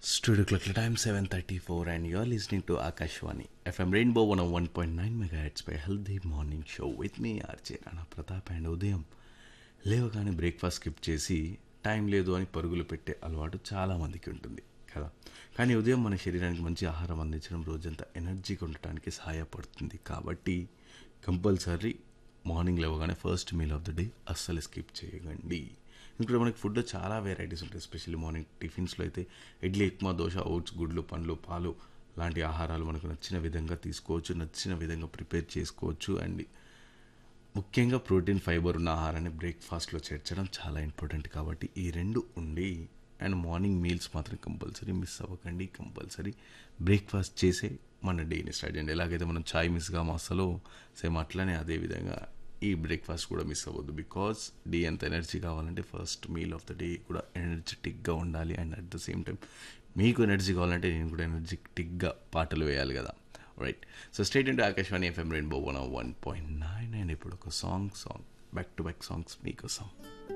Studio clock time 7:34 and you're listening to Akashwani FM Rainbow 101.9 megahertz by Healthy Morning Show with me RJ Rana Pratap and ఉదయం లేవగానే breakfast skip చేసి time లేదు అని పరుగులు పెట్టే అలవాటు చాలా మందికి ఉంటుంది కదా కానీ ఉదయం మన శరీరానికి మంచి ఆహారం అందించడం రోజంతా ఎనర్జీగా ఉండటానికి సహాయపడుతుంది కాబట్టి కంపల్సరీ మార్నింగ్ లేవగానే first meal of the day అస్సలు స్కిప్ చేయకండి ఇంకా మనకి ఫుడ్లో చాలా వెరైటీస్ ఉంటాయి ఎస్పెషల్లీ మార్నింగ్ టిఫిన్స్లో అయితే ఇడ్లీ ఉప్మా దోశ ఓట్స్ గుడ్లు పండ్లు పాలు లాంటి ఆహారాలు మనకు నచ్చిన విధంగా తీసుకోవచ్చు నచ్చిన విధంగా ప్రిపేర్ చేసుకోవచ్చు అండ్ ముఖ్యంగా ప్రోటీన్ ఫైబర్ ఉన్న ఆహారాన్ని బ్రేక్ఫాస్ట్లో చేర్చడం చాలా ఇంపార్టెంట్ కాబట్టి ఈ రెండు ఉండి అండ్ మార్నింగ్ మీల్స్ మాత్రం కంపల్సరీ మిస్ అవ్వకండి కంపల్సరీ బ్రేక్ఫాస్ట్ చేసే మన డేని స్టార్ట్ చేయండి ఎలాగైతే మనం చాయ్ మిస్ కామో అసలు సేమ్ అట్లనే అదే విధంగా ఈ బ్రేక్ఫాస్ట్ కూడా మిస్ అవ్వద్దు బికాస్ డే అంత ఎనర్జీ కావాలంటే first meal of the day కూడా ఎనర్జెటిక్గా ఉండాలి and at the same time మీకు ఎనర్జీ కావాలంటే నేను కూడా ఎనర్జెటిక్గా పాటలు వేయాలి కదా right so stay tuned into Akashvani FM rainbow one one point nine and ఇప్పుడు ఒక song song back to back songs మీకోసం